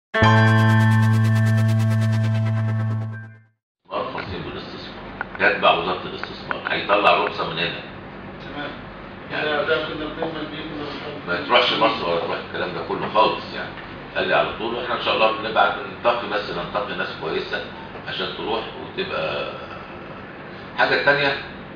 مرفصين بالاستثمار يتبع وزاره الاستثمار هيطلع رخصه من هنا تمام يعني ده ده كنا بنؤمن بيه كنا ما تروحش مصر ولا تروح الكلام ده كله خالص يعني قال لي على طول واحنا ان شاء الله بنبعت ننتقي بس ننتقي ناس كويسه عشان تروح وتبقى حاجه تانية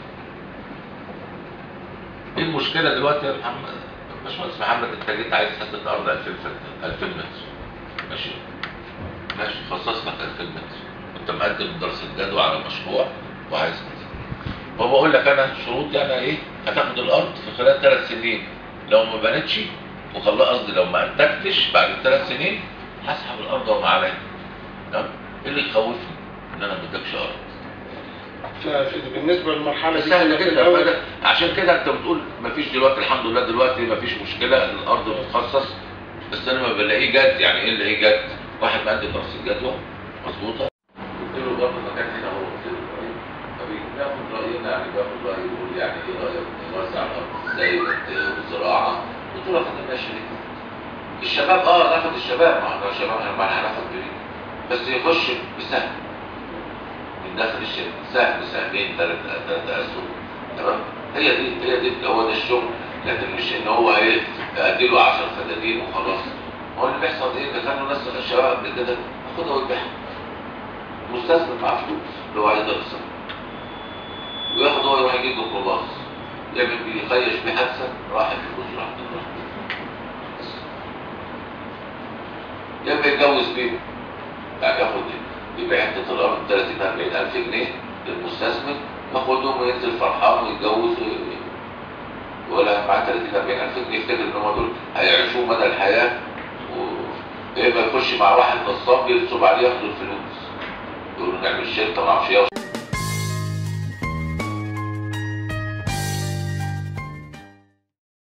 ايه المشكله دلوقتي يا محمد باشمهندس محمد انت جيت عايز حته ارض 2000 فت- 2000 متر ماشي ماشي خصص لك 2000 متر انت مقدم دراسه جدوى على مشروع وعايز كده فبقول لك انا شروط يعني ايه هتاخد الارض في خلال ثلاث سنين لو ما بنتش وخلاص قصدي لو ما انتجتش بعد الثلاث سنين هسحب الارض وما عليها تمام ايه اللي يخوفني ان انا ما ادكش ارض فبالنسبه للمرحله دي سهل كنا في جدا الأول- فده- عشان كده انت بتقول مفيش دلوقتي الحمد لله دلوقتي مفيش مشكله ان الارض بتتخصص بس انا ما بلاقيه جد يعني ايه اللي ايه جد واحد مقدم دراسه جدوى مظبوطه قلت له برضه مكان هنا هو قلت له طيب طب بياخد راينا يعني بياخد رايي يقول يعني ايه رايك نوزع الارض ازاي وت- والزراعه قلت له اخد ماشي الشباب اه ناخد الشباب ما احنا الشباب احنا ما هناخد بريد بس يخش بسهم من داخل الشركه سهم سهمين ثلاث ثلاث اسهم تمام هي دي هي دي هو ده الشغل لكن مش ان هو ايه ادي له 10 فدادين وخلاص هو اللي بيحصل ايه اللي كانوا ناس الشباب قبل كده خدها ويبيعها مستثمر معاه فلوس اللي هو عايز يخسر وياخد هو يروح يجيب ميكروباص يعمل بيه يخيش بيه حادثه راح الفلوس راح تروح يا اما يتجوز بيه يعني ياخد يبيع حته الارض 30 40 الف جنيه للمستثمر ياخدهم وينزل فرحان ويتجوز و- ولا معاه 30 40 الف جنيه يفتكر ان هم دول هيعيشوه مدى الحياه و... يا اما يخش مع واحد نصاب ينصب عليه ياخد الفلوس يقولوا نعمل شركه ما اعرفش ايه